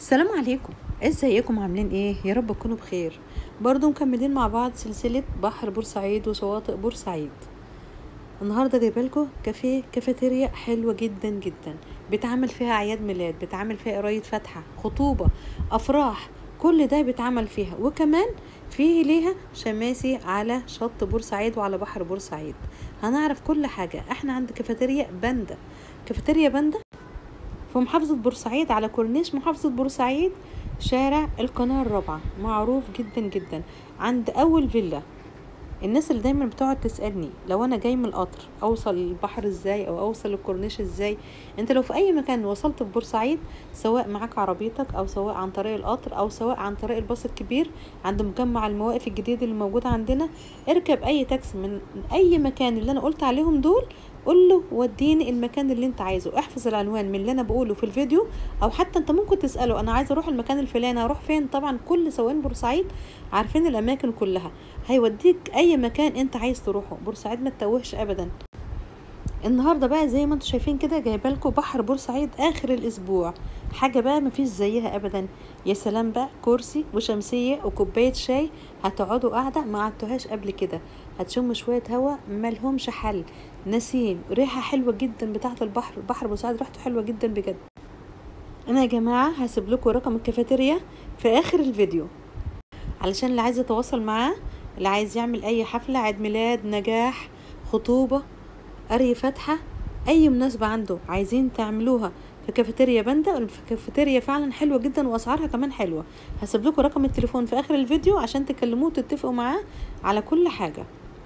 السلام عليكم ازيكم عاملين ايه يا رب تكونوا بخير برضو مكملين مع بعض سلسلة بحر بورسعيد وشواطئ بورسعيد النهاردة جايبالكوا كافيه كافيتيريا حلوة جدا جدا بيتعمل فيها اعياد ميلاد بيتعمل فيها قراية فاتحة خطوبة افراح كل ده بيتعمل فيها وكمان فيه ليها شماسي على شط بورسعيد وعلى بحر بورسعيد هنعرف كل حاجة احنا عند كافيتيريا باندا كافيتيريا باندا في محافظة بورسعيد على كورنيش محافظة بورسعيد شارع القناة الرابعة معروف جدا جدا عند أول فيلا الناس اللي دايما بتقعد تسألني لو أنا جاي من القطر أوصل البحر ازاي أو أوصل الكورنيش ازاي انت لو في أي مكان وصلت في بورسعيد سواء معاك عربيتك أو سواء عن طريق القطر أو سواء عن طريق الباص الكبير عند مجمع المواقف الجديد اللي موجود عندنا اركب أي تاكسي من أي مكان اللي أنا قلت عليهم دول قول له وديني المكان اللي انت عايزه احفظ العنوان من اللي انا بقوله في الفيديو او حتى انت ممكن تساله انا عايزه اروح المكان الفلاني اروح فين طبعا كل سواقين بورسعيد عارفين الاماكن كلها هيوديك اي مكان انت عايز تروحه بورسعيد ما تتوهش ابدا النهارده بقى زي ما انتم شايفين كده جايبه لكم بحر بورسعيد اخر الاسبوع حاجه بقى مفيش زيها ابدا يا سلام بقى كرسي وشمسيه وكوبايه شاي هتقعدوا قاعده ما قعدتوهاش قبل كده هتشموا شويه هوا ملهمش حل نسيم ريحه حلوه جدا بتاعه البحر بحر بورسعيد ريحته حلوه جدا بجد انا يا جماعه هسيب لكم رقم الكافيتيريا في اخر الفيديو علشان اللي عايز يتواصل معاه اللي عايز يعمل اي حفله عيد ميلاد نجاح خطوبه قري فاتحه اي مناسبه عنده عايزين تعملوها في كافيتيريا باندا الكافيتيريا فعلا حلوه جدا واسعارها كمان حلوه هسيب لكم رقم التليفون في اخر الفيديو عشان تكلموه وتتفقوا معاه على كل حاجه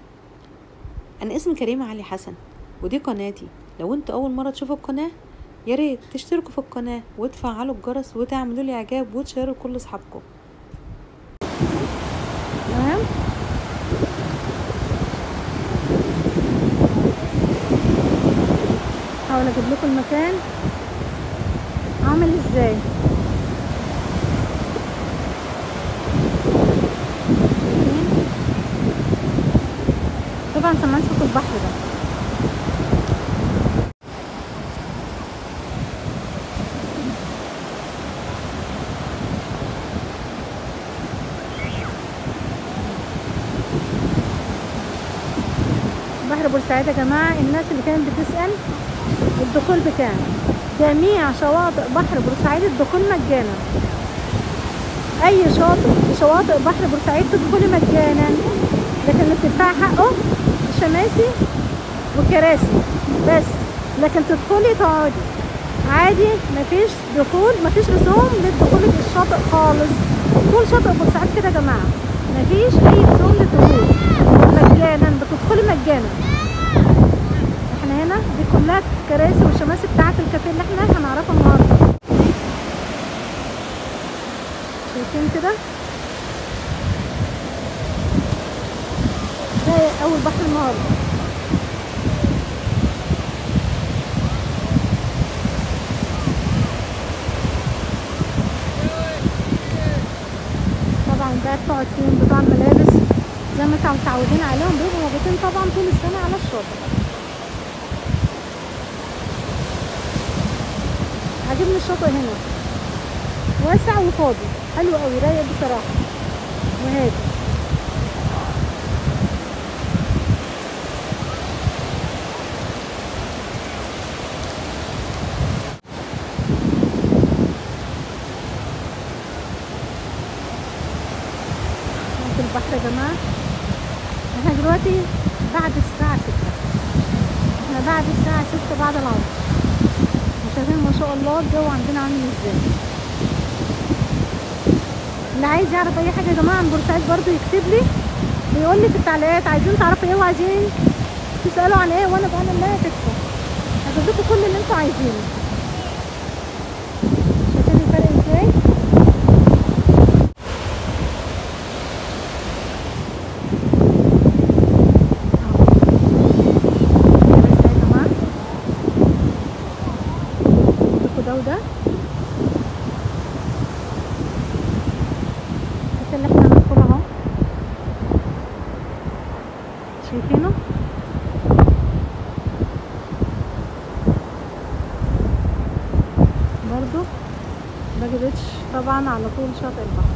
انا اسمي كريمه علي حسن ودي قناتي لو انتوا اول مره تشوفوا القناه يا ريت تشتركوا في القناه وتفعلوا الجرس وتعملوا لي اعجاب وتشيروا لكل اصحابكم تمام احاول اجيب لكم المكان عامل ازاي طبعا سمعت صوت البحر ده بحر بورسعيد يا جماعه الناس اللي كانت بتسال الدخول بكام جميع شواطئ بحر بورسعيد الدخول مجانا اي شاطئ شواطئ بحر بورسعيد تدخلي مجانا لكن اللي بتدفعي حقه الشماسي والكراسي بس لكن تدخلي تقعدي عادي مفيش دخول مفيش رسوم للدخول في الشاطئ خالص كل شاطئ بورسعيد كده يا جماعه مفيش اي رسوم للدخول مجانا بتدخلي مجانا احنا هنا دي كلها كراسي والشماسي بتاعت الكافيه اللي احنا هنعرفها النهارده شايفين كده ده اول بحر النهارده طبعا بقى بتوع التيم بتوع الملابس زي ما انتم متعودين عليهم بيبقوا موجودين طبعا طول السنه على الشاطئ عاجبني الشاطئ هنا واسع وفاضي حلو قوي رايق بصراحه وهادي في البحر يا جماعه احنا دلوقتي بعد الساعه ستة احنا بعد الساعه ستة بعد العصر شايفين ما شاء الله الجو عندنا عامل ازاي اللي عايز يعرف اي حاجه يا جماعه عن بورسعيد برضو يكتب لي ويقول لي في التعليقات عايزين تعرفوا ايه وعايزين تسالوا عن ايه وانا بعمل لها تكتب هجيب لكم كل اللي انتوا عايزينه شايفين الفرق ازاي ده وده بس اللي احنا هندخله اهو شايفينه باجي بيتش طبعا على طول شاطئ البحر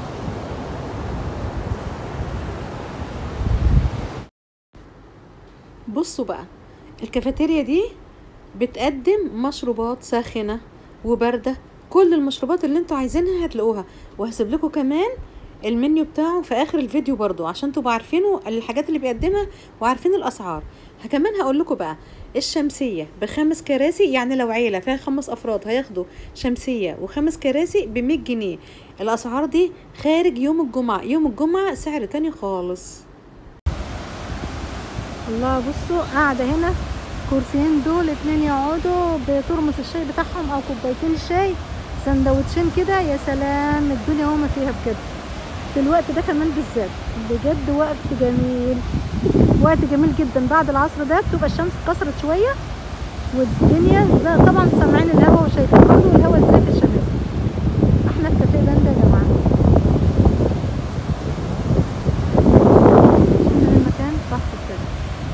بصوا بقى الكافيتيريا دي بتقدم مشروبات ساخنة وباردة كل المشروبات اللي انتوا عايزينها هتلاقوها وهسيب لكم كمان المنيو بتاعه في اخر الفيديو برضو عشان تبقوا عارفينه الحاجات اللي بيقدمها وعارفين الاسعار كمان هقول لكم بقى الشمسية بخمس كراسي يعني لو عيلة فيها خمس افراد هياخدوا شمسية وخمس كراسي بمية جنيه الاسعار دي خارج يوم الجمعة يوم الجمعة سعر تاني خالص الله بصوا قاعدة هنا كرسيين دول اتنين يقعدوا بترمس الشاي بتاعهم او كوبايتين الشاي سندوتشين كده يا سلام الدنيا وما فيها بجد في الوقت ده كمان بالذات بجد وقت جميل وقت جميل جدا بعد العصر ده بتبقى الشمس اتكسرت شوية والدنيا ده طبعا سامعين الهوا وشايفين برضه الهوا ازاي في الشمال احنا في كافيه باندا يا جماعة هنا المكان تحفة كده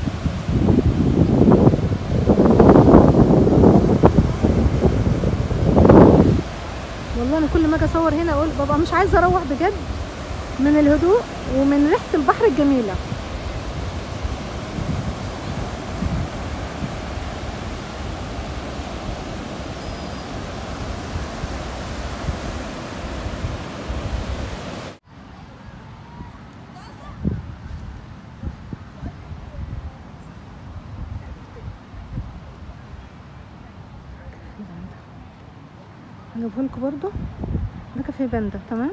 والله انا كل ما اجي اصور هنا اقول ببقى مش عايزه اروح بجد من الهدوء ومن ريحه البحر الجميله هجيبه لكم برضو ده كافيه باندا تمام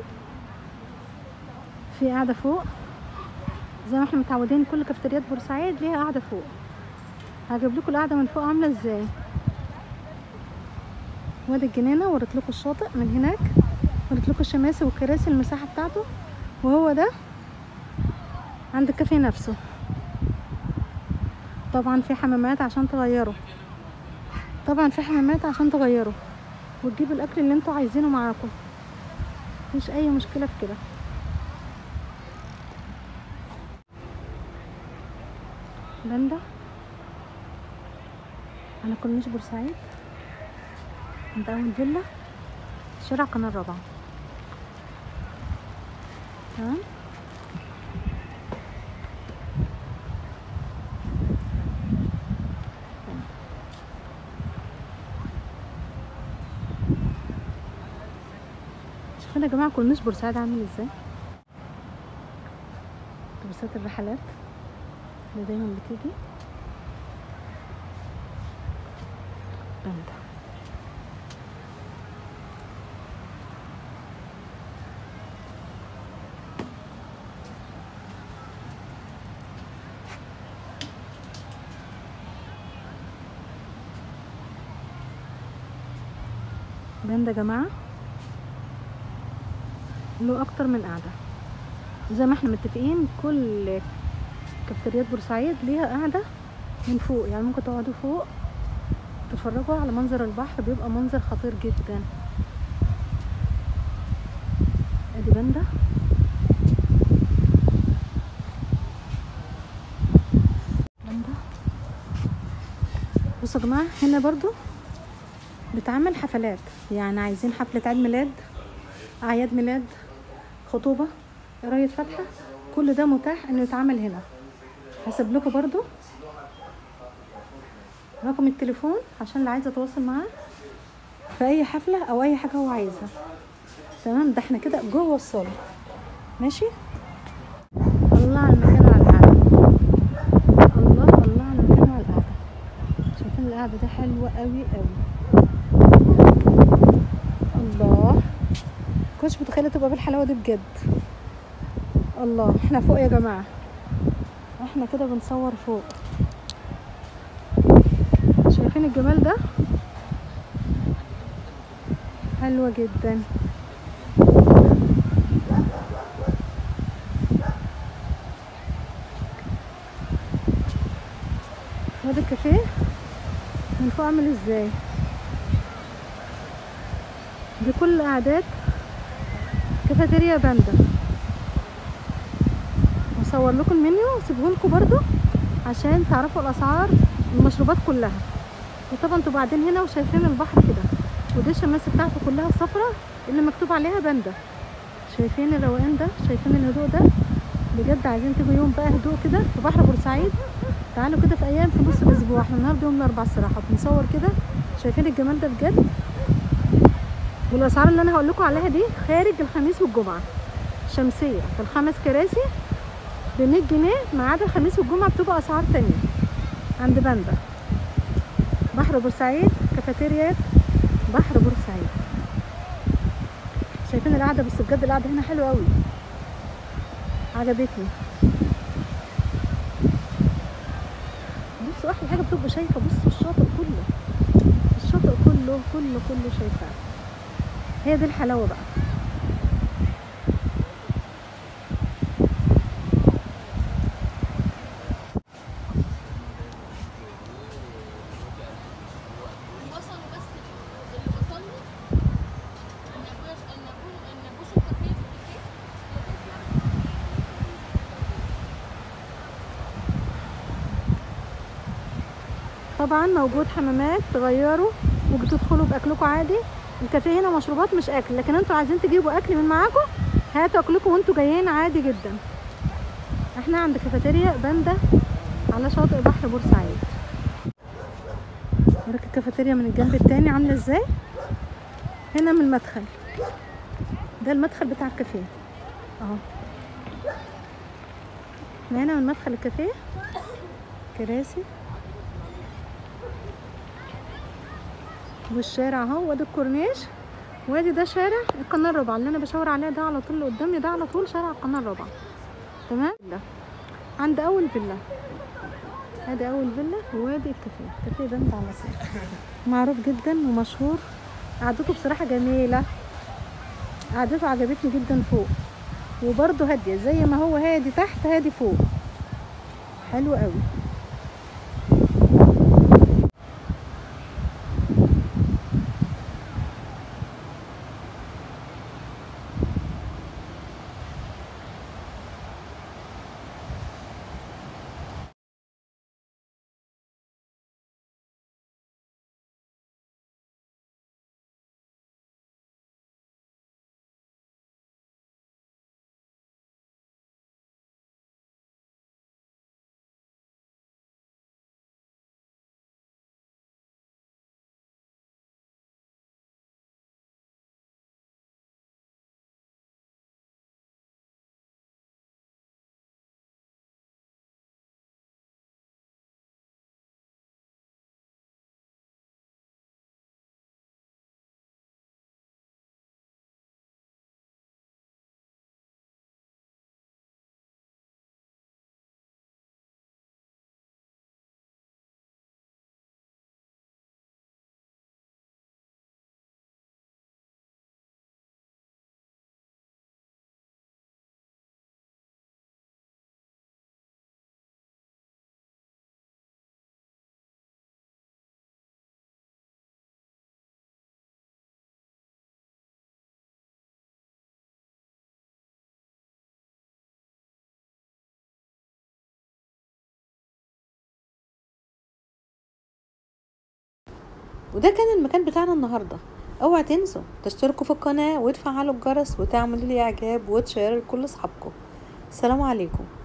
في قاعده فوق زي ما احنا متعودين كل كافتريات بورسعيد ليها قاعده فوق هجيب لكم القعده من فوق عامله ازاي وادي الجنينه وريت لكم الشاطئ من هناك وريت لكم الشماسي والكراسي المساحه بتاعته وهو ده عند الكافيه نفسه طبعا في حمامات عشان تغيروا طبعا في حمامات عشان تغيروا وتجيبوا الاكل اللي انتوا عايزينه معاكم مفيش اي مشكله في كده باندا على كورنيش بورسعيد عند اول فيلا شارع قناة الرابعة تمام شوفوا يا جماعة كورنيش بورسعيد عامل ازاي اتوبيسات الرحلات اللي دايما بتيجي باندا باندا يا جماعه له اكتر من قاعده زي ما احنا متفقين كل كافتريات بورسعيد ليها قاعده من فوق يعني ممكن تقعدوا فوق تتفرجوا على منظر البحر بيبقى منظر خطير جدا ادي باندا باندا بصوا يا جماعه هنا برضو بتعمل حفلات يعني عايزين حفله عيد ميلاد اعياد ميلاد خطوبه قرايه فاتحه كل ده متاح انه يتعمل هنا هسيب لكم برضو رقم التليفون عشان اللي عايزه اتواصل معاه في اي حفله او اي حاجه هو عايزها تمام ده احنا كده جوه الصاله ماشي الله على المكان وعلى القعده الله الله على المكان وعلى القعده شايفين القعده ده حلوه قوي قوي الله كنتش متخيله تبقى بالحلاوه دي بجد الله احنا فوق يا جماعه احنا كده بنصور فوق شايفين الجمال ده حلوة جدا وده الكافيه من فوق عامل ازاي دي كل قعدات كافيتيريا باندا هصور لكم المنيو واسيبه لكم برضو عشان تعرفوا الاسعار المشروبات كلها وطبعا انتوا بعدين هنا وشايفين البحر كده ودي الشماسة بتاعته كلها صفرة اللي مكتوب عليها باندا شايفين الروقان ده شايفين الهدوء ده بجد عايزين تيجوا يوم بقى هدوء كده في بحر بورسعيد تعالوا كده في ايام في نص الاسبوع احنا النهارده يوم الاربعاء الصراحه بنصور كده شايفين الجمال ده بجد والاسعار اللي انا هقول لكم عليها دي خارج الخميس والجمعه شمسيه في الخمس كراسي ب 100 جنيه ما عدا الخميس والجمعه بتبقى اسعار تانية عند باندا بحر بورسعيد كافيتيريات بحر بورسعيد شايفين القعده بس بجد القعده هنا حلوه قوي عجبتني بصوا احلى حاجه بتبقى شايفه بصوا الشاطئ كله الشاطئ كله كله كله شايفاه هي دي الحلاوه بقى وصلوا بس اللي وصلوا ان ابويا ان ابوه ان ابوه شو كافيه في الكافيه طبعا موجود حمامات تغيروا وتدخلوا باكلكم عادي الكافيه هنا مشروبات مش اكل لكن انتوا عايزين تجيبوا اكل من معاكم هاتوا اكلكم وانتوا جايين عادي جدا احنا عند كافيتيريا باندا على شاطئ بحر بورسعيد وراك الكافيتيريا من الجنب التاني عامله ازاي هنا من المدخل ده المدخل بتاع الكافيه اهو احنا هنا من مدخل الكافيه كراسي والشارع اهو وادي الكورنيش وادي ده شارع القناة الرابعة اللي انا بشاور عليه ده على طول اللي قدامي ده على طول شارع القناة الرابعة تمام لا عند اول فيلا ادي اول فيلا وادي الكافيه كافيه بند على سير معروف جدا ومشهور قعدته بصراحة جميلة قعدته عجبتني جدا فوق وبرضه هادية زي ما هو هادي تحت هادي فوق حلو قوي وده كان المكان بتاعنا النهارده اوعى تنسوا تشتركوا في القناة وتفعلوا الجرس وتعملوا لي اعجاب وتشير لكل اصحابكم السلام عليكم